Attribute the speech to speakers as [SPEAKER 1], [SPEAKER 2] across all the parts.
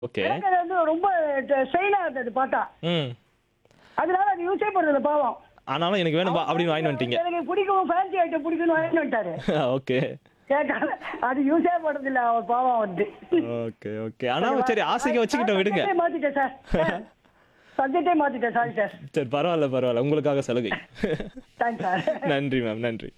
[SPEAKER 1] Okay
[SPEAKER 2] எனக்கு அது வந்து ரொம்ப ஸ்ட்ரெயினா இருந்தது பார்த்தா
[SPEAKER 1] ம்
[SPEAKER 2] அதனால அது யூஸே பண்றது பாவம்
[SPEAKER 1] ஆனாலும் எனக்கு வேணும் பா அப்படின்னு வாங்கிட்டு வந்துட்டீங்க
[SPEAKER 2] எனக்கு பிடிக்கும் ஃபேன்சி ஐட்டம் பிடிக்கும்னு வாங்கிட்டு வந்துட்டாரு
[SPEAKER 1] ஓகே
[SPEAKER 2] கேட்டா அது யூஸே பண்றது இல்ல அவர் பாவம் வந்து
[SPEAKER 1] ஓகே ஓகே ஆனால் சரி ஆசைக்கு வச்சுக்கிட்டோம் விடுங்க
[SPEAKER 2] சப்ஜெக்டே மாத்திட்டேன் சார் சப்ஜெக்டே மாத்திட்டேன் சாரி சார்
[SPEAKER 1] சரி பரவாயில்ல பரவாயில்ல உங்களுக்காக சலுகை
[SPEAKER 2] தேங்க்ஸ் சார்
[SPEAKER 1] நன்றி மேம் நன்றி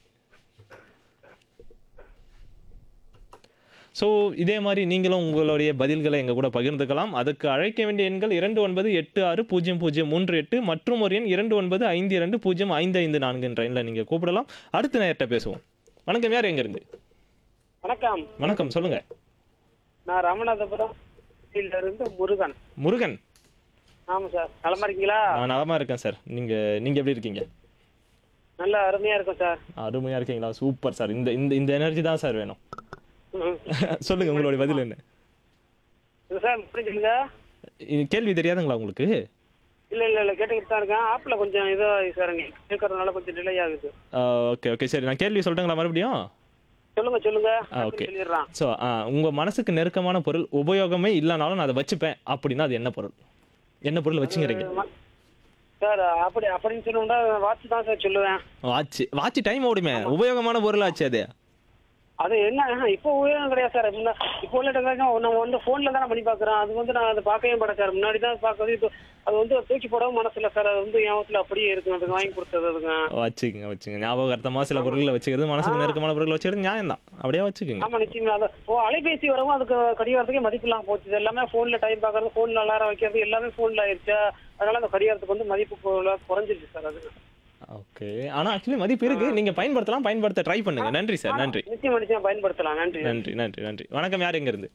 [SPEAKER 1] ஸோ இதே மாதிரி நீங்களும் உங்களுடைய பதில்களை எங்கள் கூட பகிர்ந்துக்கலாம் அதுக்கு அழைக்க வேண்டிய எண்கள் இரண்டு ஒன்பது எட்டு ஆறு பூஜ்ஜியம் பூஜ்ஜியம் மூன்று எட்டு மற்றும் ஒரு எண் இரண்டு ஒன்பது ஐந்து இரண்டு பூஜ்ஜியம் ஐந்து ஐந்து நான்குன்ற எண்ணில் நீங்கள் கூப்பிடலாம் அடுத்த நேரத்தை பேசுவோம் வணக்கம் யார் எங்கேருந்து
[SPEAKER 3] வணக்கம்
[SPEAKER 1] வணக்கம் சொல்லுங்க
[SPEAKER 3] நான் ராமநாதபுரம் இருந்து முருகன்
[SPEAKER 1] முருகன்
[SPEAKER 3] ஆமா சார் நலமா இருக்கீங்களா
[SPEAKER 1] நான் நலமா இருக்கேன் சார் நீங்கள் நீங்கள் எப்படி இருக்கீங்க
[SPEAKER 3] நல்ல அருமையா இருக்கும் சார்
[SPEAKER 1] அருமையாக இருக்கீங்களா சூப்பர் சார் இந்த இந்த இந்த எனர்ஜி தான் சார் வேணும்
[SPEAKER 3] ம்.
[SPEAKER 1] சொல்லுங்க உங்களுடைய பதில் என்ன
[SPEAKER 3] இல்ல சார் புரிஞ்சுங்க
[SPEAKER 1] இது கேள்வி தெரியாதுங்களா உங்களுக்கு
[SPEAKER 3] இல்ல இல்ல இல்ல கேட்டுக்கிட்டு தான் இருக்கேன் ஆப்ல கொஞ்சம் இதோ சார் கேட்கறதுனால கொஞ்சம் டிலே ஆகுது
[SPEAKER 1] ஓகே ஓகே சரி நான் கேள்வி சொல்லட்டுங்களா மறுபடியும்
[SPEAKER 3] சொல்லுங்க சொல்லுங்க
[SPEAKER 1] ஆ, okay.
[SPEAKER 3] சொல்லிடுறான்
[SPEAKER 1] ஸோ உங்கள் மனசுக்கு நெருக்கமான பொருள் உபயோகமே இல்லைனாலும் நான் அதை வச்சுப்பேன் அப்படின்னா அது என்ன பொருள் என்ன பொருள் வச்சுங்கிறீங்க
[SPEAKER 3] சார் அப்படி அப்படின்னு சொன்னா வாட்ச் தான் சார் சொல்லுவேன்
[SPEAKER 1] வாட்ச் வாட்ச் டைம் ஓடுமே உபயோகமான பொருள் ஆச்சு அது
[SPEAKER 3] அது என்ன இப்போ உபயோகம் கிடையாது சார் முன்ன இப்போ உள்ள டெக்னாலஜி நம்ம வந்து ஃபோனில் தான் பண்ணி பார்க்குறோம் அது வந்து நான் அதை பார்க்கவே மாட்டேன் சார் முன்னாடி தான் பார்க்கறது இப்போ அது வந்து தூக்கி போடவும் மனசில்ல சார் அது வந்து ஞாபகத்தில் அப்படியே இருக்கும் அதுக்கு வாங்கி கொடுத்தது அதுங்க
[SPEAKER 1] வச்சுக்கோங்க வச்சுங்க ஞாபகார்த்தமாக சில பொருட்களை வச்சுக்கிறது மனசுக்கு நெருக்கமான பொருட்களை வச்சுக்கிறது நியாயம் தான் அப்படியே வச்சுக்கோங்க
[SPEAKER 3] ஆமா நிச்சயமா அது ஓ அலைபேசி வரவும் அதுக்கு கடிகாரத்துக்கே மதிப்பு இல்லாம போச்சு இது எல்லாமே போன்ல டைம் பார்க்கறது போன்ல அலாரம் வைக்கிறது எல்லாமே போன்ல ஆயிடுச்சா அதனால அந்த கடிகாரத்துக்கு வந்து மதிப்பு கு- குறைஞ்சிருச்சு சார் அது
[SPEAKER 1] ஓகே ஆனால் ஆக்சுவலி மதிப்பு இருக்கு நீங்கள் பயன்படுத்தலாம் பயன்படுத்த ட்ரை பண்ணுங்க நன்றி சார் நன்றி
[SPEAKER 3] நிச்சயமா நிச்சயம் பயன்படுத்தலாம் நன்றி
[SPEAKER 1] நன்றி நன்றி நன்றி வணக்கம் யார் எங்கேருந்து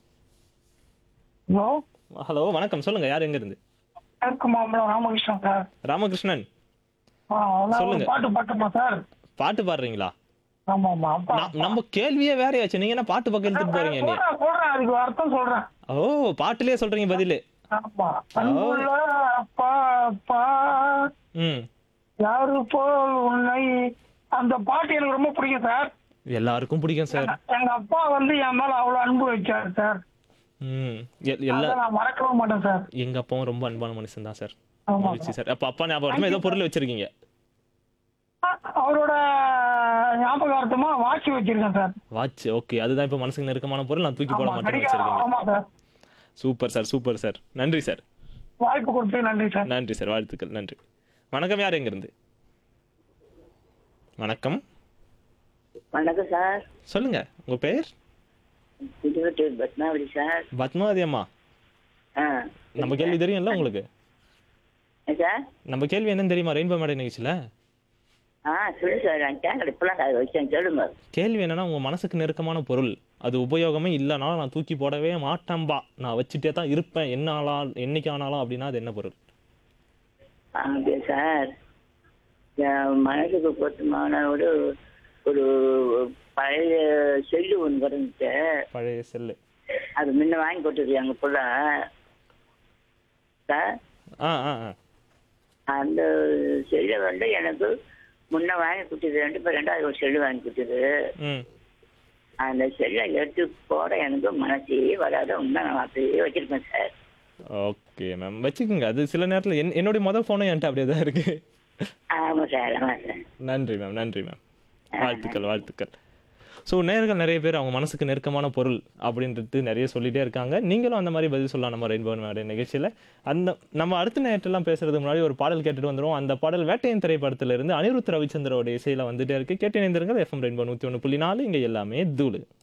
[SPEAKER 4] ஹலோ
[SPEAKER 1] ஹலோ வணக்கம் சொல்லுங்க யார் எங்கேருந்து
[SPEAKER 4] மேற்கு மாம்பலம் ராமகிருஷ்ணன் சார்
[SPEAKER 1] ராமகிருஷ்ணன்
[SPEAKER 4] ஆ, அதான்
[SPEAKER 1] சொல்லுங்க.
[SPEAKER 4] ஒரு பாட்டு பாட்டுமா சார்
[SPEAKER 1] பாட்டு பாடுறீங்களா
[SPEAKER 4] ஆமா ஆமா அப்பா
[SPEAKER 1] ந- நம்ம கேள்வியே வேறையாச்சு நீங்க என்ன பாட்டு பக்கம் எடுத்துட்டு போறீங்க நீ
[SPEAKER 4] சொல்றேன் சொல்றேன் அதுக்கு அர்த்தம் சொல்றேன்
[SPEAKER 1] ஓ பாட்டுலயே சொல்றீங்க பதிலு
[SPEAKER 4] ஆமா அன்புள்ள அப்பா அப்பா
[SPEAKER 1] ம்
[SPEAKER 4] யாரு போல் உன்னை அந்த பாட்டு எனக்கு ரொம்ப பிடிக்கும் சார்
[SPEAKER 1] எல்லாருக்கும் பிடிக்கும் சார்
[SPEAKER 4] எங்க அப்பா வந்து என் மேல அவ்வளவு அன்பு வச்சாரு சார்
[SPEAKER 1] ம் எ- எல்லா
[SPEAKER 4] அதை நான் மறக்கவே மாட்டேன் சார்
[SPEAKER 1] எங்க அப்பாவும் ரொம்ப அன்பான மனுஷன் தான் சார்
[SPEAKER 4] ஆமா
[SPEAKER 1] மகிழ்ச்சி சார் அப்ப அப்பா ஞாபகம் ஏதோ பொருள் வச்சிருக்கீங்க
[SPEAKER 4] அவரோட ஞாபகார்த்தமா வாட்சி வச்சிருக்கேன் சார்
[SPEAKER 1] வாட்ச் ஓகே அதுதான் இப்ப மனசுக்கு நெருக்கமான பொருள் நான் தூக்கி போட
[SPEAKER 4] ஆமா
[SPEAKER 1] மாட்டேன்னு
[SPEAKER 4] கடிகாரம்.
[SPEAKER 1] வச்சிருக்கீங்க
[SPEAKER 4] ஆமா sir
[SPEAKER 1] super sir super sir நன்றி சார்
[SPEAKER 4] வாய்ப்பு கொடுத்து நன்றி சார்
[SPEAKER 1] நன்றி சார் வாழ்த்துக்கள் நன்றி வணக்கம் யார் எங்க இருந்து வணக்கம்
[SPEAKER 5] வணக்கம் சார்
[SPEAKER 1] சொல்லுங்க உங்க பேர்
[SPEAKER 5] திருவட்டூர் பத்மாவதி சார்
[SPEAKER 1] பத்மாவதி அம்மா
[SPEAKER 5] ஆ
[SPEAKER 1] நம்ம கேள்வி தெரியும்ல உங்களுக்கு
[SPEAKER 5] ஏன் சார்
[SPEAKER 1] நம்ம கேள்வி என்னன்னு தெரியுமா ரெயின்போ மேடை நிகழ்ச்சியில
[SPEAKER 5] ஆ சொல்லு சார் நான் கேட்கல இப்பெல்லாம் காது வச்சேன் சொல்லுங்க
[SPEAKER 1] கேள்வி என்னன்னா உங்க மனசுக்கு நெருக்கமான பொருள் அது உபயோகமே இல்லைனாலும் நான் தூக்கி போடவே மாட்டேன்பா நான் வச்சுட்டே தான் இருப்பேன் என்ன ஆளா என்னைக்கு ஆனாலும் அப்படின்னா அது என்ன பொருள்
[SPEAKER 5] ஆ, அப்படியா சார் என் மனசுக்கு பொருத்தமான ஒரு ஒரு பழைய செல்லு ஒன்று கிடந்துச்சு
[SPEAKER 1] பழைய செல்லு
[SPEAKER 5] அது முன்ன வாங்கி கொடுத்தது எங்கள் புள்ள சார்
[SPEAKER 1] ஆ ஆ ஆ
[SPEAKER 5] அந்த செல்லை வந்து எனக்கு முன்ன வாங்கி கொடுத்தது ரெண்டு இப்போ ரெண்டாவது ஒரு செல்லு வாங்கி கொடுத்தது
[SPEAKER 1] ம்
[SPEAKER 5] அந்த செல்லை எடுத்து போட எனக்கு மனசே வராத உண்மை நான் அப்படியே வச்சிருக்கேன் சார்
[SPEAKER 1] ஓகே மேம் வச்சுக்கோங்க அது சில நேரத்தில் என் என்னுடைய மொதல் ஃபோனும் என்கிட்ட அப்படியே தான் இருக்கு
[SPEAKER 5] ஆமாம் சார் ஆமாம் சார்
[SPEAKER 1] நன்றி மேம் நன்றி மேம் வாழ்த்துக்கள் வாழ்த்துக்கள் ஸோ நேர்கள் நிறைய பேர் அவங்க மனசுக்கு நெருக்கமான பொருள் அப்படின்றது நிறைய சொல்லிட்டே இருக்காங்க நீங்களும் அந்த மாதிரி பதில் சொல்லலாம் நம்ம ரெயின்போ மேடை நிகழ்ச்சியில் அந்த நம்ம அடுத்த நேரத்தெல்லாம் பேசுறதுக்கு முன்னாடி ஒரு பாடல் கேட்டுட்டு வந்துடும் அந்த பாடல் வேட்டையன் திரைப்படத்திலிருந்து அனிருத் ரவிச்சந்திரோட இசையில் வந்துட்டே இருக்கு கேட்டு இணைந்திருங்கள் எஃப்எம் ரெயின்போ நூற்றி ஒன்று புள்ளி நாலு இங்கே எல்லாமே தூளு